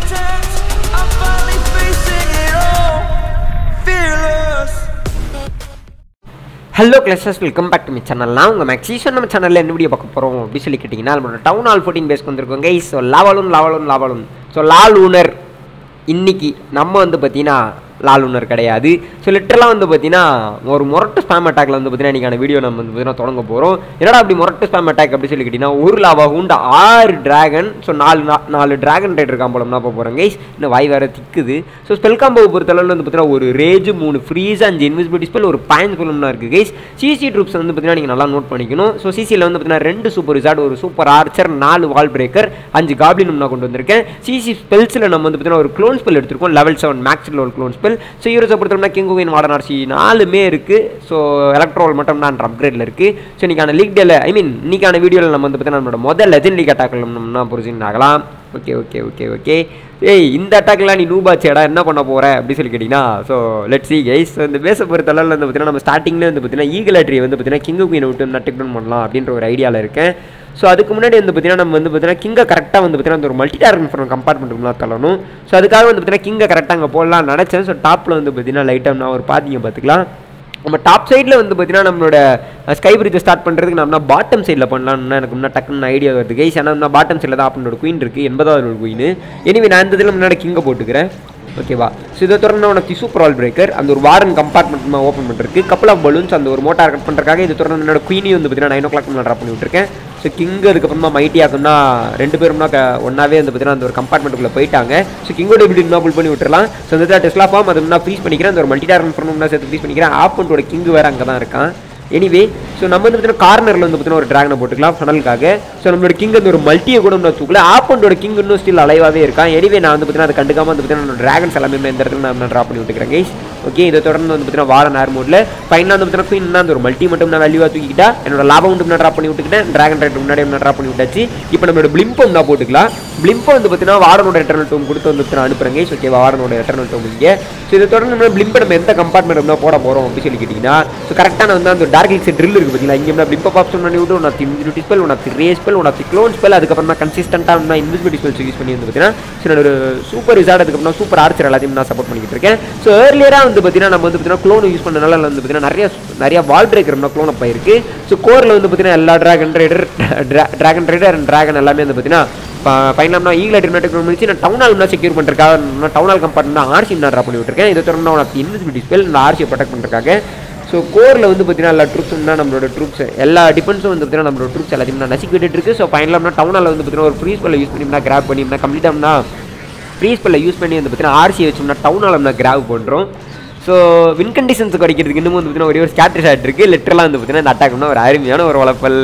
pretense. I'm finally facing it all. Fearless. Hello clashers welcome back to mi channel நான் உங்கள் மேக்ஸிஷன் நம்ம சேனலில் என்ன வீடியோ பார்க்க போகிறோம் அப்படின்னு சொல்லி கேட்டிங்கன்னா நம்மளோட டவுன் ஹால் ஃபோர்டீன் பேஸ்க்கு வந்திருக்கோம் கைஸ் ஸோ லாவலும் லாவலும் லாவலும் ஸோ லால் ஊனர் இன்னைக்கு நம்ம வந்து பார்த்தீங்கன்னா லால் ஊனர் கிடையாது ஸோ லிட்டரலாக வந்து பார்த்தீங்கன்னா ஒரு முரட்டு ஸ்பேம் அட்டாக்ல வந்து பார்த்தீங்கன்னா இன்றைக்கான வீடியோ நம்ம வந்து பார்த்தீங்கன்னா தொடங்க போகிறோம் என்னடா அப்படி முரட்டு ஸ்பேம் அட்டாக் அப்படி சொல்லி கேட்டிங்கன்னா ஒரு லாவா உண்டு ஆறு டிராகன் ஸோ நாலு நா- நாலு டிராகன் ரைடர் காம்போலம்னா போக போகிறோம் கைஸ் இன்னும் வாய் வேறு திக்குது ஸோ ஸ்பெல் காம்போவை பொறுத்தளவில் வந்து பார்த்தீங்கன்னா ஒரு ரேஜ் மூணு ஃப்ரீஸ் அஞ்சு இன்விசிபிலிட்டி ஸ்பெல் ஒரு பாயிண்ட் ஸ்பெல்லாம் இருக்குது கைஸ் சிசி ட்ரூப்ஸ் வந்து பார்த்தீங்கன்னா நீங்கள் நல்லா நோட் பண்ணிக்கணும் ஸோ சிசியில் வந்து பார்த்தீங்கன்னா ரெண்டு சூப்பர் ரிசார்ட் ஒரு சூப்பர் ஆர்ச்சர் நாலு வால் பிரேக்கர் அஞ்சு காப்ளின் நான் கொண்டு வந்திருக்கேன் சிசி ஸ்பெல்ஸில் நம்ம வந்து பார்த்தீங்கன்னா ஒரு க்ளோன் ஸ்பெல் எடுத்திருக்கோம் லெவல் செவன் மேக்ஸில் ஒரு க்ளோன் ஸ்பெல் ஸோ யூரோஸை பொறுத்தவரை கிங்குவின் மாடர்ன் ஆர்சி நாலுமே இருக்குது ஸோ எலக்ட்ரோல் மட்டும் தான் அப்கிரேடில் இருக்குது ஸோ இன்னைக்கான லீக் டேல ஐ மீன் இன்னைக்கான வீடியோவில் நம்ம வந்து பார்த்தீங்கன்னா நம்மளோட முதல் லெஜண்ட் லீக் அட்டாக்ல நம்ம புரிஞ்சுன்னு ஆகலாம் ஓகே ஓகே ஓகே ஓகே ஏய் இந்த அட்டாக்லாம் நீ நூபாச்சேடா என்ன பண்ண போற அப்படி சொல்லி கேட்டிங்கன்னா so let see guys so இந்த பேச பொறுத்தளவில் வந்து பார்த்தீங்கன்னா நம்ம ஸ்டார்டிங்லேயே வந்து பார்த்தீங்கன்னா ஈகல் ட்ரீ வந்து பார்த்தீங்கன்னா கிங்கு குயினை விட்டு நான் டெக் டவுன் பண்ணலாம் அப்படின்ற ஒரு ஐடியாவில் இருக்கேன் ஸோ அதுக்கு முன்னாடி வந்து பார்த்தீங்கன்னா நம்ம வந்து பார்த்தீங்கன்னா கிங்கை கரெக்டாக வந்து பார்த்தீங்கன்னா அந்த ஒரு மல்டி டார்கெட் ஃபார்ம் கம்பார்ட்மெண்ட்டுக்குலாம் தள்ளணும் ஸோ அதுக்காக வந்து பார்த்தீங்கன்னா கிங்கை கரெக்டாக அங்கே போடலாம் நினச்சேன் ஸோ டாப்பில் வந்து பார்த்தீங்கன்னா லைட்டாக நான் ஒரு பாத்திங்க பார்த்துக்கலாம் நம்ம டாப் சைடில் வந்து பார்த்தீங்கன்னா நம்மளோட ஸ்கை பிரிட்ஜை ஸ்டார்ட் பண்ணுறதுக்கு நம்ம பாட்டம் சைடில் பண்ணலாம்னு எனக்கு முன்னாடி டக்குன்னு ஐடியா வருது கைஸ் ஏன்னா நான் பாட்டம் சைடில் தான் அப்பனோட குயின் இருக்குது எண்பதாவது ஒரு குயின் எனிவே நான் இந்த இதில் முன்னாடி கிங்கை போட்டுக்கிறேன் ஓகேவா ஸோ இதை தொடர்ந்து உனக்கு சூப்பர் ஆல் பிரேக்கர் அந்த ஒரு வாரன் கம்பார்ட்மெண்ட் ஓப்பன் பண்ணுறதுக்கு கப்பல் ஆஃப் பலூன்ஸ் அந்த ஒரு மோட்டார் கட் பண்ணுறதுக்காக இது தொடர்ந்து என்னோட குயினியும் வந்து பார்த்தீங்கன்னா நைன் ஓ கிளாக் நான் ட்ராப் பண்ணி விட்டுருக்கேன் ஸோ கிங் அதுக்கப்புறமா மைட்டி ஆகும்னா ரெண்டு பேரும்னா க ஒன்றாவே வந்து பார்த்தீங்கன்னா அந்த ஒரு கம்பார்ட்மெண்ட்டுக்குள்ளே போயிட்டாங்க ஸோ கிங்கோட இப்படி இன்னும் புல் பண்ணி விட்டுறலாம் ஸோ இந்த டெஸ்லா ஃபார்ம் அது நான் ஃப்ரீஸ் பண்ணிக்கிறேன் அந்த ஒரு மல்டி டார்கெட் பண்ணணும்னா சேர்த்து ஃப்ரீஸ் பண்ணிக்கிறேன் ஆப்பன்ட்டோட கிங் வேறு அங்கே தான் இருக்கான் எனிவே ஸோ நம்ம வந்து பார்த்தீங்கன்னா கார்னரில் வந்து பார்த்தீங்கன்னா ஒரு டிராகனை போட்டுக்கலாம் ஃபனலுக்காக ஸோ நம்மளோட கிங் அந்த ஒரு மல்ட்டியை கூட நம்ம தூக்கல ஆப்பண்டோட கிங் இன்னும் ஸ்டில் அலைவாகவே இருக்கான் எனிவே நான் வந்து பார்த்தீங்கன்னா அதை கண்டுக்காம வந்து பார்த்தீங்கன்னா டிராகன்ஸ் எல்லாமே இந்த இடத்துல நான் ட்ராப் பண்ணி விட்டுக்கிறேன் கைஸ் ஓகே இதை தொடர்ந்து வந்து பார்த்தீங்கன்னா வார நேர் மோடில் ஃபைனலாக வந்து பார்த்தீங்கன்னா குயின் அந்த ஒரு மல்ட்டி மட்டும் நான் வேல்யூவாக தூக்கிட்டா என்னோட லாபம் மட்டும் நான் ட்ராப் பண்ணி விட்டுக்கிட்டேன் டிராகன் ரைட் முன்னாடி நான் ட்ராப் பண்ணி விட்டாச்சு இப்போ நம்மளோட பிளிம்பம் நான் போட்டுக்கலாம் பிளிம்பம் வந்து பார்த்தீங்கன்னா வாரனோட எட்டர்னல் டோம் கொடுத்து வந்து நான் அனுப்புறேன் கைஸ் ஓகே வாரனோட எட்டர்னல் டோம் இங்கே ஸோ இதை தொடர்ந்து நம்ம பிளிம்பை நம்ம எந்த கம்பார்ட்மெண்ட் தான் போட போகிறோம் அப்படின்னு சொல்லி கேட்டிங்கன்னா ஸோ கரெக்டாக வந்து அந்த டார்க் லிக்ஸ் ட்ரில் இருக்குது பார்த்தீங்களா இங்கே நான் பிளிம்பை ஆப்ஷன் பண்ணி விட்டு உனக்கு இன்விசிபிலிட்டி ஸ்பெல் உனக்கு ரே ஸ்பெல் உனக்கு க்ளோன் ஸ்பெல் அதுக்கப்புறம் நான் கன்சிஸ்டண்ட்டாக நான் இன்விசிபிலிட்டி ஸ்பெல்ஸ் யூஸ் பண்ணி வந்து பார்த்தீங்கன்னா ஸோ ஒரு சூப்பர் ரிசார்ட் அதுக்கப்புறம் சூப்பர் ஆர்ச்சர் எல்லாத்தையும் நான் சப்போர்ட் பண்ணிக்கிட்டு இருக்கேன் ஸோ ஏர்லியராக வந்து பார்த்தீங்கன்னா நம்ம வந்து பார்த்தீங்கன்னா க்ளோன் யூஸ் பண்ணனால வந்து பார்த்தீங்கன்னா நிறைய நிறைய வால் பிரேக்கர் க்ளோன் அப்போ இருக்கு ஸோ கோரில் வந்து பார்த்தீங்கன்னா எல்லா dragon rider dragon rider and dragon எல்லாமே வந்து பார்த்தீங்கன்னா ஃபைனலாக ஈகிள் அட்ரிமேட்டிக் முடிச்சு நான் டவுன் ஹால் செக்யூர் பண்ணுறதுக்காக நான் டவுன் ஹால் கம்பார்ட்மெண்ட் ஆர்சி நான் ட்ராப் பண்ணி விட்டுருக்கேன் இதை தொடர்ந்து உனக்கு இன்விசிபிலிட்டி ஸ்பெல் இந்த ஆர்சியை ப்ரொடெக்ட் பண்ணுறதுக்காக ஸோ கோரில் வந்து பார்த்தீங்கன்னா எல்லா ட்ரூப்ஸும் தான் நம்மளோட ட்ரூப்ஸ் எல்லா டிஃபென்ஸும் வந்து பார்த்தீங்கன்னா நம்மளோட ட்ரூப்ஸ் எல்லாத்தையும் நான் நசிக்க விட்டுட்டு இருக்கு ஸோ ஃபைனலாக டவுன் ஹாலில் வந்து பார்த்தீங்கன்னா ஒரு ஃப்ரீ ஸ்பெல்ல யூஸ் பண்ணினா கிராப் பண்ணினா கம்ப்ளீட்டாக ஃப்ரீ ஸ்பெல்ல யூஸ் பண்ணி வந்து பார்த்தீங்கன்னா ஆர்சி வச்சோம்னா டவுன் ஹாலில் நான் கிராப் பண்ணுறோம் ஸோ வின் கண்டிஷன்ஸ் குறைக்கிறதுக்கு இன்னமும் வந்து பார்த்தீங்கன்னா ஒரே ஒரு ஸ்கேட்டர் ஷாட் இருக்குது லிட்டரலாக வந்து பார்த்தீங்கன்னா இந்த அட்டாக்னா ஒரு அருமையான ஒரு வளப்பல்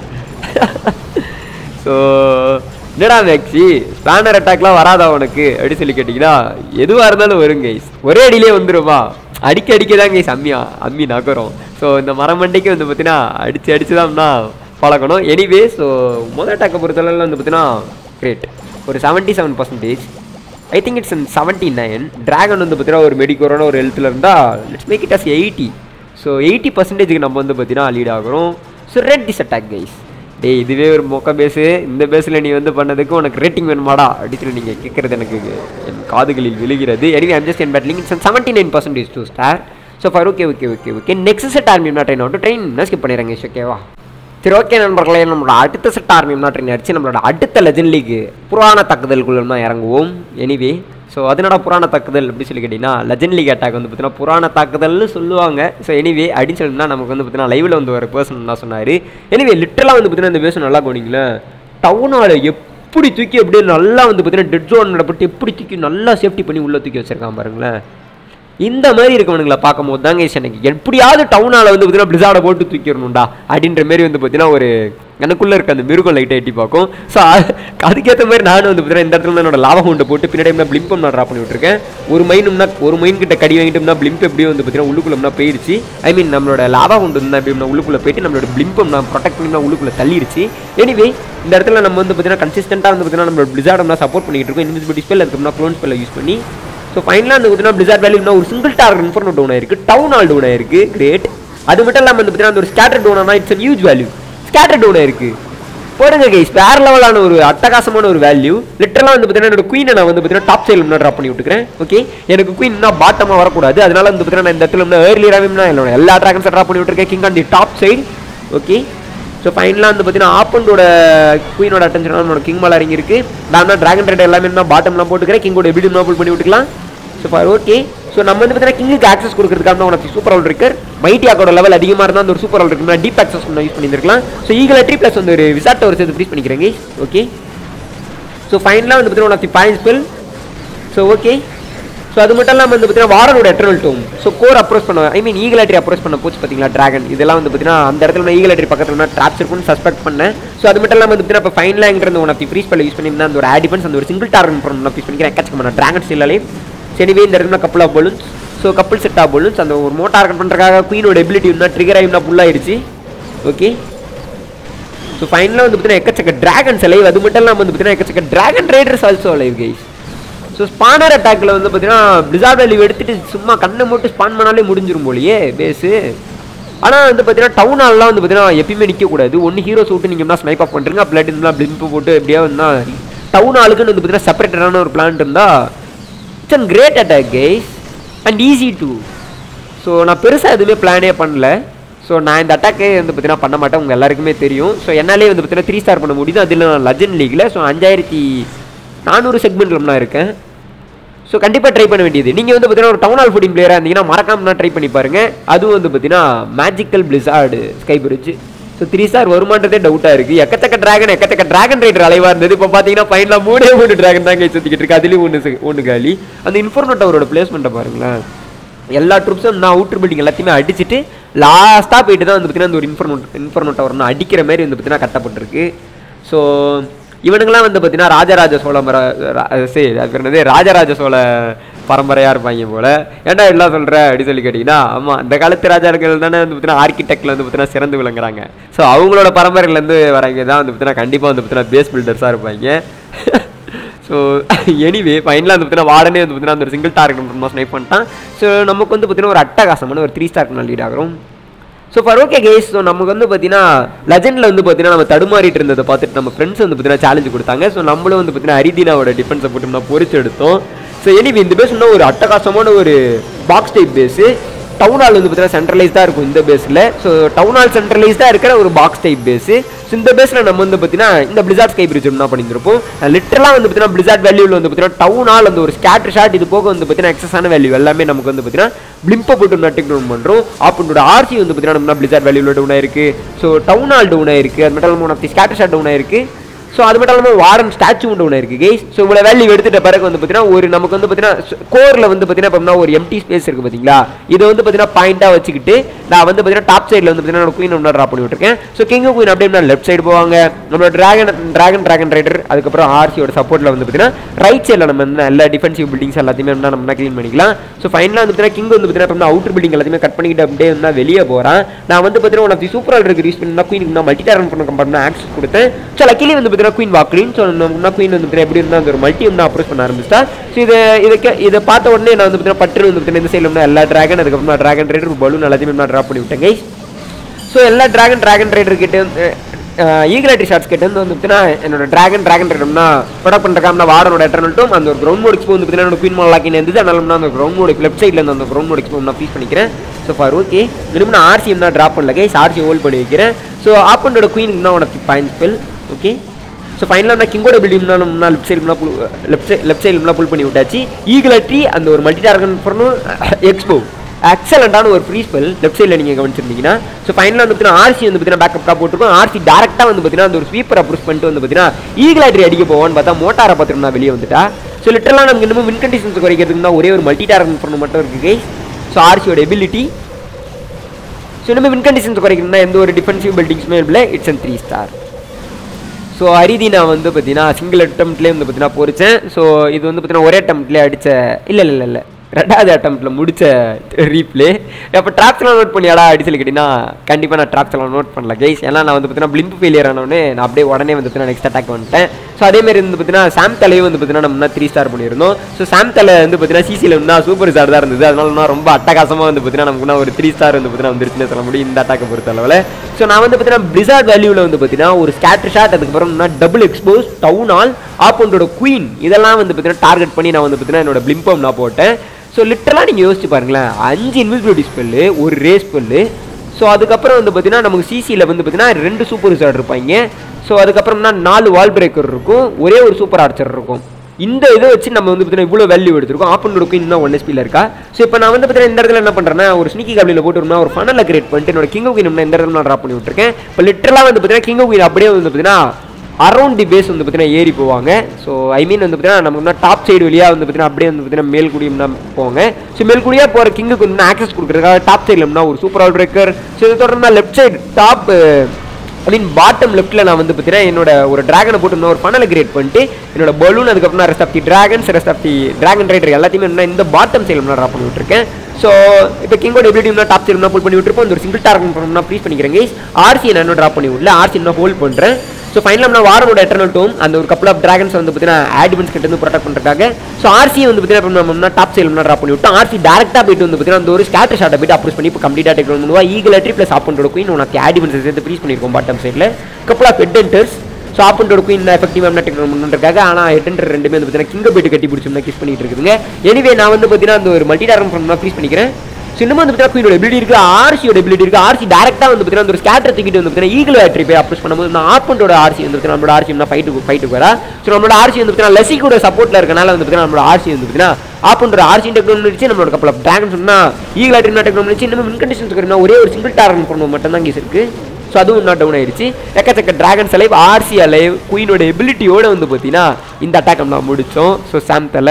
ஸோ என்னடா மேக்ஸி ஸ்பேனர் அட்டாக்லாம் வராதா உனக்கு அப்படின்னு சொல்லி கேட்டிங்கன்னா எதுவாக இருந்தாலும் வரும் கைஸ் ஒரே அடியிலே வந்துருமா அடிக்க அடிக்க தான் கைஸ் அம்மியா அம்மி நகரும் ஸோ இந்த மரமண்டைக்கு வந்து பார்த்தீங்கன்னா அடித்து அடித்து தான்னா பழக்கணும் எனிவே ஸோ முதல் அட்டாக்கை பொறுத்தளவில் வந்து பார்த்தீங்கன்னா கிரேட் ஒரு seventy seven percentage I think it's seventy nine dragon வந்து பார்த்தீங்கன்னா ஒரு மெடிக்கோரான ஒரு ஹெல்த்தில் இருந்தால் let's make it as eighty so eighty பர்சன்டேஜுக்கு நம்ம வந்து பார்த்தீங்கன்னா லீட் ஆகிறோம் so rate this attack guys டேய் இதுவே ஒரு மொக்க பேஸு இந்த பேஸில் நீ வந்து பண்ணதுக்கு உனக்கு ரேட்டிங் வேணுமாடா அப்படின்னு சொல்லி நீங்கள் கேட்குறது எனக்கு என் காதுகளில் விழுகிறது எனவே ஐம் ஜஸ்ட் என் battling it's seventy nine percentage two star so far okay okay okay okay next set army நான் ட்ரெயின் ஆகட்டும் ட்ரெயின் ஸ்கிப் பண்ணிடுறேங்க ஓகேவா சரி ஓகே நண்பர்களே நம்மளோட அடுத்த செட் ஆர்மி ட்ரெயின் அடிச்சு நம்மளோட அடுத்த லெஜன் லீக் புராண தாக்குதலுக்குள்ள தான் இறங்குவோம் எனிவே ஸோ அதனோட புராண தாக்குதல் அப்படி சொல்லி கேட்டிங்கன்னா லெஜன் லீக் அட்டாக் வந்து பார்த்தீங்கன்னா புராண தாக்குதல்னு சொல்லுவாங்க ஸோ எனிவே அப்படின்னு சொல்லினா நமக்கு வந்து பார்த்தீங்கன்னா லைவில் வந்து ஒரு பர்சன் தான் சொன்னார் எனிவே லிட்டரலாக வந்து பார்த்தீங்கன்னா இந்த பேச நல்லா கவனிங்களேன் டவுனால் எப்படி தூக்கி அப்படியே நல்லா வந்து பார்த்தீங்கன்னா டெட் ஜோன் நடப்பட்டு எப்படி தூக்கி நல்லா சேஃப்டி பண்ணி உள்ளே தூக்கி வச்சிருக்கான் பாருங்களேன் இந்த மாதிரி இருக்கவனுங்களை பார்க்கும்போது தாங்க எனக்கு எப்படியாவது டவுனால் வந்து பார்த்தீங்கன்னா பிளிசார்டை போட்டு தூக்கிடணும்டா அப்படின்ற மாதிரி வந்து பார்த்தீங்கன்னா ஒரு எனக்குள்ளே இருக்க அந்த மிருகம் லைட்டை எட்டி பார்க்கும் ஸோ அதுக்கேற்ற மாதிரி நானும் வந்து பார்த்தீங்கன்னா இந்த இடத்துல என்னோட லாபம் உண்டை போட்டு பின்னாடி நான் பிளிம்பம் நான் ட்ராப் பண்ணி விட்டுருக்கேன் ஒரு மைனும்னா ஒரு மைன் கிட்ட கடி வாங்கிட்டோம்னா பிளிம்ப் எப்படியும் வந்து பார்த்தீங்கன்னா உள்ளுக்குள்ளம்னா போயிருச்சு ஐ மீன் நம்மளோட லாபா உண்டு இருந்தால் எப்படி உள்ளுக்குள்ளே போயிட்டு நம்மளோட பிளிம்பம் நான் ப்ரொடெக்ட் பண்ணி உள்ளுக்குள்ளே தள்ளிருச்சு எனிவே இந்த இடத்துல நம்ம வந்து பார்த்தீங்கன்னா கன்சிஸ்டண்ட்டாக வந்து பார்த்தீங்கன்னா நம்மளோட பிளிசார்டம் சப்போர்ட் பண்ணிட்டு இருக்கோம் இன்விசிபிலிட்டி ஸ்பெல் அதுக்கப்புறம் க்ளோன் ஸ்பெல்லை யூஸ் பண்ணி ஸோ ஃபைனலாக வந்து பார்த்தீங்கன்னா பிளிசார்ட் வேல்யூ ஒரு சிங்கிள் டார்கெட் இன்ஃபர்னோ டவுன் ஆயிருக்கு டவுன் ஆல் டவுன் ஆயிருக்கு கிரேட் அது மட்டும் இல்லாமல் வந்து பார்த்தீங்கன்னா அந்த ஒரு ஸ்கேட்டர் டவுன் ஆனால் it's huge value scatter down ஆயிருக்கு போடுங்க கைஸ் வேற லெவலான ஒரு அட்டகாசமான ஒரு வேல்யூ லிட்டரலாக வந்து பார்த்தீங்கன்னா என்னோட குயினை நான் வந்து பார்த்தீங்கன்னா டாப் சைடில் முன்னாடி ட்ராப் பண்ணி விட்டுக்கிறேன் ஓகே எனக்கு குயின் பாட்டமாக வரக்கூடாது அதனால வந்து பார்த்தீங்கன்னா நான் இந்த இடத்துல ஏர்லியராகவே நான் என்னோட எல்லா ட்ராகன்ஸை ட்ராப் பண்ணி விட்டுருக்கேன் king on the top side okay so ஃபைனலாக வந்து பார்த்தீங்கன்னா ஆப்பண்டோட குயினோட அட்டென்ஷன் நம்மளோட கிங் மேலே இறங்கி இருக்கு நான் தான் ட்ராகன் ரைடர் எல்லாமே நான் பாட்டம்லாம் போட்டுக்கிறேன் கிங்கோட எப்படி புல் பண்ணி விட்டுக்கலாம் ஸோ ஃபார் ஓகே ஸோ நம்ம வந்து பார்த்தீங்கன்னா கிங்குக்கு ஆக்சஸ் கொடுக்கறதுக்காக உனக்கு சூப்பர் ஆல் இருக்கர் மைட்டியாக்கோட லெவல் அதிகமாக இருந்தால் அந்த ஒரு சூப்பர் ஆல் இருக்கு டீப் ஆக்சஸ் பண்ண யூஸ் பண்ணியிருக்கலாம் ஸோ ஈகல் ட்ரீ ப்ளஸ் வந்து ஒரு விசாட்டை ஒரு சேர்த்து ஃப்ரீஸ் பண்ணிக்கிறேங்க ஓகே ஸோ ஃபைனலாக வந்து பார்த்தீங்கன்னா உனக்கு points fill so okay so அது மட்டும் இல்லாமல் வந்து பார்த்தீங்கன்னா வாரனோட eternal tome so core approach பண்ண ஐ மீன் ஈகலாட்ரி அப்ரோச் பண்ண போச்சு பார்த்தீங்களா டிராகன் இதெல்லாம் வந்து பார்த்தீங்கன்னா அந்த இடத்துல நான் ஈகலாட்ரி பக்கத்தில் நான் ட்ராப்ஸ் இருக்குன்னு சஸ்பெக்ட் பண்ணேன் ஸோ அது மட்டும் இல்லாமல் வந்து பார்த்தீங்கன்னா இப்போ ஃபைனலாங்கிறது உனக்கு ஃப்ரீஸ் பண்ண யூஸ் பண்ணியிருந்தா அந்த ஒரு ஆடிபன்ஸ் அந்த ஒரு சிங்கிள் டார்கன் பண்ண நான் யூஸ் பண்ணிக்கிறேன் எக்கச்சக்கமான டிராகன் ஸ்டில்லாலே சரிவே இந்த இடத்துல couple of balloons so couple set of balloons அந்த ஒரு மோட்டார் டார்கன் பண்ணுறதுக்காக குயினோட எபிலிட்டி இருந்தால் ட்ரிகர் ஆகினா ஃபுல்லாகிடுச்சு ஓகே ஸோ ஃபைனலாக வந்து பார்த்தீங்கன்னா எக்கச்சக்க டிராகன்ஸ் அலைவ் அது மட்டும் இல்லாமல் வந்து பார்த்தீங்கன்னா எக்கச்சக்க dragon riders also alive guys so ஸ்பானர் அட்டாக்ல வந்து பார்த்தீங்கன்னா பிளிசார்ட் வேல்யூ எடுத்துட்டு சும்மா கண்ணை மட்டும் ஸ்பான் பண்ணாலே முடிஞ்சிரும் போலியே பேஸு ஆனால் வந்து பார்த்தீங்கன்னா டவுன் ஹால்லாம் வந்து பார்த்தீங்கன்னா எப்பயுமே நிற்கக்கூடாது ஒன்று ஹீரோஸ் விட்டு நீங்கள் என்ன ஸ்னைப் ஆஃப் பண்ணுறீங்க பிளட் இருந்தால் பிளிம்பு போட்டு எப்படியா வந்தா டவுன் ஹாலுக்குன்னு வந்து பார்த்தீங்கன்னா செப்பரேட்டடான ஒரு பிளான் இருந்தால் it's an great attack guys and easy to so நான் பெருசாக எதுவுமே பிளானே பண்ணல ஸோ நான் இந்த அட்டாக்கே வந்து பார்த்தீங்கன்னா பண்ண மாட்டேன் உங்கள் எல்லாருக்குமே தெரியும் ஸோ என்னாலே வந்து பார்த்தீங்கன்னா த்ரீ ஸ்டார் பண்ண முடியுது அதில் நான் லெஜண்ட் லீக்ல ஸோ அஞ்சாயிரத்தி நானூறு செக்மெண்ட்டில் நான் இருக்கேன் ஸோ கண்டிப்பாக ட்ரை பண்ண வேண்டியது நீங்கள் வந்து பார்த்தீங்கன்னா ஒரு டவுன் ஹால் ஃபுட்டிங் பிளேயராக இருந்தீங்கன்னா மறக்காம ட்ரை பண்ணி பாருங்க அதுவும் வந்து பார்த்தீங்கன்னா magical blizzard sky bridge so three star வருமானதே டவுட்டாக இருக்குது எக்கச்சக்க டிராகன் எக்கச்சக்க டிராகன் ரைடர் அலைவாக இருந்தது இப்போ பார்த்தீங்கன்னா ஃபைனலாக மூணே மூணு டிராகன் தான் கை சுற்றிக்கிட்டு இருக்கு அதுலேயும் ஒன்று ஒன்று காலி அந்த இன்ஃபோர்னோ டவரோட பிளேஸ்மெண்ட்டை பாருங்களேன் எல்லா ட்ரூப்ஸும் நான் அவுட்டர் பில்டிங் எல்லாத்தையுமே அடிச்சுட்டு லாஸ்ட்டாக போயிட்டு தான் வந்து பார்த்தீங்கன்னா அந்த ஒரு இன்ஃபர்னோ இன்ஃபர்னோ டவர் நான் அடிக்கிற மாதிரி வந்து பார்த்தீங்கன்னா கட்டப்பட்டிருக்கு ஸோ இவனுங்களாம் வந்து பார்த்தீங்கன்னா ராஜராஜ சோழ மர ரா- சரி அது பேர் என்னது ராஜராஜ சோழ பரம்பரையாக இருப்பாங்க போல ஏன்டா எல்லாம் சொல்கிற அப்படி சொல்லி கேட்டிங்கன்னா ஆமாம் அந்த காலத்து ராஜாக்கள் தானே வந்து பார்த்தீங்கன்னா ஆர்கிடெக்டில் வந்து பார்த்தீங்கன்னா சிறந்து விளங்குறாங்க ஸோ அவங்களோட பரம்பரையிலேருந்து வரவங்க தான் வந்து பார்த்தீங்கன்னா கண்டிப்பாக வந்து பார்த்தீங்கன்னா பேஸ் பில்டர்ஸாக இருப்பாங்க ஸோ எனிவே ஃபைனலாக வந்து பார்த்தீங்கன்னா வார்டனே வந்து பார்த்தீங்கன்னா அந்த ஒரு சிங்கிள் டார்கெட் மட்டும் ஸ்னைப் பண்ணிட்டான் ஸோ நமக்கு வந்து பார்த்தீங்கன்னா ஒரு அட்டகாசமான ஒரு த்ரீ ஸ்டார்க்கு நான் லீட் ஆகிறோம் so far okay guys so நமக்கு வந்து பார்த்தீங்கன்னா லெஜெண்டில் வந்து பார்த்தீங்கன்னா நம்ம தடுமாறிட்டு இருந்ததை பார்த்துட்டு நம்ம ஃப்ரெண்ட்ஸ் வந்து பார்த்தீங்கன்னா சேலஞ்சு கொடுத்தாங்க ஸோ நம்மளும் வந்து பார்த்தீங்கன்னா அரிதீனாவோட டிஃபென்ஸை போட்டு நம்ம பொறிச்சு எடுத்தோம் ஸோ எனிவே இந்த பேஸ் இன்னும் ஒரு அட்டகாசமான ஒரு box type base town hall வந்து பார்த்தீங்கன்னா சென்ட்ரலைஸ்டாக இருக்கும் இந்த பேஸில் ஸோ டவுன் ஹால் சென்ட்ரலைஸ்டாக இருக்கிற ஒரு பாக்ஸ் டைப் பேஸு ஸோ இந்த பேஸில் நம்ம வந்து பார்த்தீங்கன்னா இந்த பிளிசார்ட் ஸ்கை பிரிட்ஜ் என்ன பண்ணியிருப்போம் லிட்டரலாக வந்து பார்த்தீங்கன்னா பிளிசார்ட் வேல்யூவில் வந்து பார்த்தீங்கன்னா டவுன் ஹால் அந்த ஒரு ஸ்கேட்டர் ஷாட் இது போக வந்து பார்த்தீங்கன்னா எக்ஸஸான வேல்யூ எல்லாமே நமக்கு வந்து பார்த்தீங்கன்னா பிளிம்பை போட்டு நட்டுக்கு டவுன் பண்ணுறோம் அப்போட ஆர்சி வந்து பார்த்தீங்கன்னா நம்ம பிளிசார்ட் வேல்யூவில் டவுன் ஆயிருக்கு ஸோ டவுன் ஹால் டவுன் ஆயிருக்கு அது மட்டும் இல்லாமல் ஒன் ஸ்கேட்டர் ஷாட் டவுன் ஆயிருக்கு ஸோ அது மட்டும் இல்லாமல் வாரன் ஸ்டாச்சு ஒன்று ஒன்று இருக்குது கேஸ் ஸோ இவ்வளோ வேல்யூ எடுத்துட்ட பிறகு வந்து பார்த்தீங்கன்னா ஒரு நமக்கு வந்து பார்த்தீங்கன்னா கோரில் வந்து பார்த்தீங்கன்னா இப்போ ஒரு எம்டி ஸ்பேஸ் இருக்குது பார்த்தீங்களா இதை வந்து பார்த்தீங்கன்னா பாயிண்டாக வச்சுக்கிட்டு நான் வந்து பார்த்தீங்கன்னா டாப் சைடில் வந்து பார்த்தீங்கன்னா குயின் ஒன்று ட்ராப் பண்ணி விட்டுருக்கேன் ஸோ கிங் குயின் அப்படியே நான் லெஃப்ட் சைடு போவாங்க நம்மளோட டிராகன் டிராகன் டிராகன் ரைடர் அதுக்கப்புறம் ஆர்சியோட சப்போர்ட்டில் வந்து பார்த்தீங்கன்னா ரைட் சைடில் நம்ம வந்து எல்லா டிஃபென்சிவ் பில்டிங்ஸ் எல்லாத்தையுமே வந்து நம்ம க்ளீன் பண்ணிக்கலாம் ஸோ ஃபைனலாக வந்து பார்த்தீங்கன்னா கிங் வந்து பார்த்தீங்கன்னா அவுட்டர் பில்டிங் எல்லாத்தையுமே கட் பண்ணிக்கிட்டு அப்படியே வந்து வெளியே போகிறேன் நான் வந்து பார்த்தீங்கன்னா உனக்கு சூப்பர் இருக்கு யூஸ் பண்ணி குயின் நான் மல்டி டேரன் பண்ண கம்பெனி ஆக்சஸ் கொடுத்தேன் ஸோ லக்கிலி வந்து பார்த்தீங்கன்னா குயின் வாக்லின் ஸோ நான் குயின் வந்து பார்த்தீங்கன்னா எப்படி இருந்தால் அந்த ஒரு மல்டி வந்து அப்ரோச் பண்ண ஆரம்பிச்சிட்டா ஸோ இதை இதுக்கு இதை பார்த்த உடனே நான் வந்து பார்த்தீங்கன்னா பட்டு வந்து பார்த்தீங்கன்னா இந்த சைடில் எல்லா டிராகன் அதுக்கப்புறம் டிராகன் ரைடர் பலூன் எல்லாத்தையுமே நான் ட்ராப் பண்ணி விட்டேன் guys. ஸோ எல்லா டிராகன் டிராகன் ரைடர் கிட்ட ஈகிளாட்டி ஷார்ட்ஸ் கிட்ட வந்து வந்து பார்த்தீங்கன்னா என்னோட டிராகன் டிராகன் ரைடர்னா ப்ரொடக்ட் பண்ணுறக்காம நான் வாடனோட எட்டர்னல்ட்டும் அந்த ஒரு கிரவுண்ட் மோட் எக்ஸ்போ வந்து பார்த்தீங்கன்னா என்னோட குயின் மால் லாக்கின் இருந்தது அதனால நான் அந்த கிரவுண்ட் மோட் லெஃப்ட் சைடில் இருந்து அந்த கிரவுண்ட் மோட் எக்ஸ்போ நான் ஃபீஸ் பண்ணிக்கிறேன் ஸோ ஃபார் ஓகே இனிமேல் நான் ஆர்சிஎம் தான் ட்ராப் பண்ணல கைஸ் ஆர்சி ஹோல்ட் பண்ணி வைக்கிறேன் ஸோ ஆப்பனோட குயினுக்கு தான் உனக்கு பாயிண்ட் ஸ்பெல் ஓகே ஸோ ஃபைனலாக நான் கிங்கோட பில்டிங் நான் left side pull left side left side pull பண்ணி விட்டாச்சு ஈகிளாட்டி அந்த ஒரு மல்டி டார்கன் பண்ணணும் எக்ஸ்போ எக்ஸலண்டான ஒரு ஃப்ரீ ஸ்பெல் லெஃப்ட் சைடில் நீங்கள் கவனிச்சிருந்தீங்கன்னா ஸோ ஃபைனலாக வந்து பார்த்தீங்கன்னா ஆர்சி வந்து பார்த்தீங்கன்னா பேக்கப் காப் போட்டுருக்கோம் ஆர்சி டேரெக்டாக வந்து பார்த்தீங்கன்னா அந்த ஒரு ஸ்வீப்பர் அப்ரோச் பண்ணிட்டு வந்து பார்த்தீங்கன்னா ஈகிளாட்ரி அடிக்க போவான்னு பார்த்தா மோட்டாரை பார்த்துட்டு நான் வெளியே வந்துட்டா ஸோ லிட்டரலாக நமக்கு இன்னமும் வின் கண்டிஷன்ஸ் குறைக்கிறதுக்கு தான் ஒரே ஒரு மல்டி டார்கன் பண்ண மட்டும் இருக்குது ஸோ ஆர்சியோட எபிலிட்டி ஸோ இனிமேல் வின் கண்டிஷன்ஸ் குறைக்கணும்னா எந்த ஒரு டிஃபென்சிவ் பில்டிங்ஸுமே இல்லை it's and three star so அரிதி நான் வந்து பார்த்தீங்கன்னா சிங்கிள் அட்டம்ப்ட்லேயே வந்து பார்த்தீங்கன்னா பொறிச்சேன் ஸோ இது வந்து பார்த்தீங்கன்னா ஒரே அட்டம்ப்ட்லேயே அடித்த இல்லை இல்லை இல்லை இல்லை ரெண்டாவது அட்டம்ப்ட்டில் முடிச்ச ரீப்ளே அப்போ ட்ராப்ஸ்லாம் நோட் பண்ணியாடா அடி சொல்லி கேட்டிங்கன்னா கண்டிப்பாக நான் ட்ராப்ஸ்லாம் நோட் பண்ணல கைஸ் ஏன்னா நான் வந்து பார்த்தீங்கன்னா பிளிம்பு ஃபெயிலியர் ஆனோடனே நான் அப்படியே உடனே வந்து பார்த்தீங்கன்னா நெக்ஸ்ட் அட்டாக் வந்துட்டேன் ஸோ அதேமாரி வந்து பார்த்தீங்கன்னா சாம் தலையும் வந்து பார்த்தீங்கன்னா நம்ம த்ரீ ஸ்டார் பண்ணியிருந்தோம் ஸோ சாம் தலை வந்து பார்த்தீங்கன்னா சிசியில் வந்து சூப்பர் ஸ்டார் தான் இருந்தது அதனால நான் ரொம்ப அட்டகாசமாக வந்து பார்த்தீங்கன்னா நமக்கு ஒரு த்ரீ ஸ்டார் வந்து பார்த்தீங்கன்னா வந்துருச்சுன்னு சொல்ல முடியும் இந்த அட்டாக்கை பொறுத்த அளவில் ஸோ நான் வந்து பார்த்தீங்கன்னா பிளிசார்ட் வேல்யூவில் வந்து பார்த்தீங்கன்னா ஒரு ஸ்கேட்டர் ஷாட் அதுக்கப்புறம் டபுள் எக்ஸ்போஸ் டவுன் ஆல் ஆப்போண்டோட குயின் இதெல்லாம் வந்து பார்த்தீங்கன்னா டார்கெட் பண்ணி நான் வந்து பார்த்தீங்கன்னா என்னோட பிளிம்பம் நான் போட்டேன் ஸோ லிட்டரலாக நீங்கள் யோசிச்சு பாருங்களேன் அஞ்சு இன்விசிபிலிட்டி ஸ்பெல்லு ஒரு ரேஸ் ஸ்பெல்லு ஸோ அதுக்கப்புறம் வந்து பார்த்தீங்கன்னா நமக்கு சிசியில் வந்து பார்த்தீங்கன்னா ரெண்டு சூப்பர் ஸ்டார் இருப்பாங்க ஸோ அதுக்கப்புறம்னா நாலு வால் பிரேக்கர் இருக்கும் ஒரே ஒரு சூப்பர் ஆர்ச்சர் இருக்கும் இந்த இதை வச்சு நம்ம வந்து பார்த்தீங்கன்னா இவ்வளோ வேல்யூ எடுத்திருக்கோம் ஆப்பன் இருக்கும் இன்னும் ஒன் எஸ்பியில் இருக்கா ஸோ இப்போ நான் வந்து பார்த்தீங்கன்னா இந்த இடத்துல என்ன பண்ணுறேன்னா ஒரு ஸ்னிக்கி கபலியில் போட்டு ஒரு ஃபனலில் கிரியேட் பண்ணிட்டு என்னோட கிங் குயின் இந்த இடத்துல நான் ட்ராப் பண்ணி விட்டுருக்கேன் இப்போ லிட்டரலாக வந்து பார்த்தீங்கன்னா கிங் குயின் அப்படியே வந்து பார்த்தீங்கன்னா அரௌண்ட் தி பேஸ் வந்து பார்த்தீங்கன்னா ஏறி போவாங்க ஸோ ஐ மீன் வந்து பார்த்தீங்கன்னா நமக்கு வந்து டாப் சைடு வழியாக வந்து பார்த்தீங்கன்னா அப்படியே வந்து பார்த்தீங்கன்னா மேல்குடியும் போவாங்க ஸோ மேல்குடியாக போகிற கிங்குக்கு வந்து ஆக்சஸ் கொடுக்குறதுக்காக டாப் சைடில் ஒரு சூப்பர் ஆல் பிரேக்கர் ஸோ இது தொடர்ந்து left side top I mean bottom லெஃப்ட்டில் நான் வந்து பார்த்தீங்கன்னா என்னோட ஒரு டிராகனை போட்டு நான் ஒரு ஃபனலை கிரியேட் பண்ணிட்டு என்னோட பலூன் அதுக்கப்புறம் நான் rest of the dragons rest of the dragon rider எல்லாத்தையுமே நான் இந்த பாட்டம் சைடில் நான் ட்ராப் பண்ணி விட்டுருக்கேன் ஸோ இப்போ கிங்கோட எபிலிட்டி டாப் சைடு புல் பண்ணி விட்டுருப்போம் இந்த ஒரு சிங்கிள் டார்கெட் பண்ணணும்னா ப்ளீஸ் பண்ணிக்கிறேங்க ஆர்சி நான் இன்னும் ட்ராப் பண்ணி விடல ஆர்சி இன்னும் ஹோல்ட் பண்ணுறேன் ஸோ ஃபைனலாக நான் வாரனோட எட்டர்னல் டோம் அந்த ஒரு கப்பல் ஆஃப் டிராகன்ஸ் வந்து பார்த்தீங்கன்னா ஆட்மெண்ட்ஸ் கிட்ட இருந்து ப்ரொடெக்ட் பண்ணுறதுக்காக ஸோ ஆர்சி வந்து பார்த்தீங்கன்னா நம்ம டாப் சைடில் ட்ராப் பண்ணி விட்டோம் ஆர்சி டேரக்டாக போயிட்டு வந்து பார்த்தீங்கன்னா அந்த ஒரு ஸ்கேட்டர் ஷாட்டை போயிட்டு அப்ரோச் பண்ணி இப்போ கம்ப்ளீட்டாக டேக் பண்ணுவா ஈகல் அட்ரி ப்ளஸ் ஆப்பண்டோட குயின் உனக்கு ஆடிமெண்ட்ஸ் சேர்த்து ப்ரீஸ் பண்ணியிருக்கோம் பாட்டம் சைடில் couple of head hunters so ஆப்பண்டோட குயின் எஃபெக்டிவாக என்ன டெக்னாலஜி பண்ணுறதுக்காக ஆனால் ஹெட் என்டர் ரெண்டுமே வந்து பார்த்தீங்கன்னா கிங்க போயிட்டு கட்டி பிடிச்சோம்னா கிஸ் பண்ணிட்டு இருக்குதுங்க எனிவே நான் வந்து பார்த்தீங்கன்னா அந்த ஒரு மல்டி டாரம் பண்ணா ப்ளீஸ் பண்ணிக்கிறேன் ஸோ இன்னும் வந்து பார்த்தீங்கன்னா குயினோட எபிலிட்டி இருக்கு ஆர்சியோட எபிலிட்டி இருக்கு ஆர்சி டேரக்டாக வந்து பார்த்தீங்கன்னா ஒரு ஸ்கேட்டர் தூக்கிட்டு வந்து பார்த்தீங்கன்னா ஈகிள் ஆட்ரி போய் அப்ரோச் பண்ணும்போது நான் ஆப்பண்டோட ஆர்சி வந்து பார்த்தீங்கன்னா நம்மளோட ஆர்சி வந்து ஃபைட்டுக்கு ஃபைட்டுக்கு வரா ஸோ நம்மளோட ஆர்சி வந்து பார்த்தீங்கன்னா லெசிக்கோட சப்போர்ட்டில் இருக்கனால வந்து பார்த்தீங்கன்னா நம்மளோட ஆர்சி வந்து பார்த்தீங்கன்னா ஆப்பண்டோட ஆர்சி டெக்னாலஜி நம்மளோட கப்பல் ஆஃப் டிராகன் சொன்னா ஈகிள் ஆட்ரி டெக்னாலஜி இன்னும் மின் கண்டிஷன்ஸ் இருக்கிற ஒரே ஒரு சிங்கிள் டார்கெட் பண்ணணும் மட்டும் தான் கேஸ் இருக்கு ஸோ அதுவும் இன்னும் டவுன் ஆயிடுச்சு எக்கச்சக்க டிராகன்ஸ் அலைவ் ஆர்சி அலைவ் குயினோட எபிலிட்டியோட வந்து பார்த்தீங்கன்னா இந்த அட்டாக் நம்ம முடித்தோம் ஸோ சாம்தலை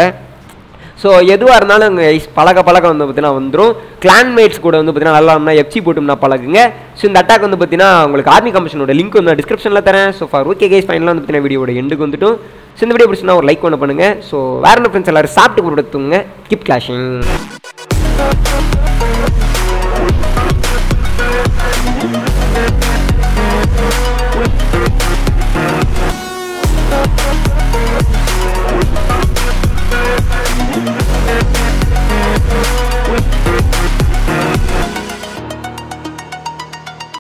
ஸோ எதுவாக இருந்தாலும் அங்கே பழக பழக வந்து பார்த்தீங்கன்னா வந்துடும் கிளான்மேட்ஸ் கூட வந்து பார்த்தீங்கன்னா நல்லா இருந்தால் எஃப்சி போட்டோம்னா பழகுங்க ஸோ இந்த அட்டாக் வந்து பார்த்தீங்கன்னா உங்களுக்கு ஆர்மி கமிஷனோட லிங்க் வந்து டிஸ்கிரிப்ஷனில் தரேன் ஸோ ஃபார் ஓகே கேஸ் ஃபைனலாக வந்து பார்த்தீங்கன்னா வீடியோட எண்டுக்கு வந்துட்டும் ஸோ இந்த வீடியோ பிடிச்சினா ஒரு லைக் ஒன்று பண்ணுங்கள் ஸோ வேறு என்ன ஃப்ரெண்ட்ஸ் எல்லாரும் சாப்பிட்டு கொடுத்துங்க கிப் கிளாஷிங்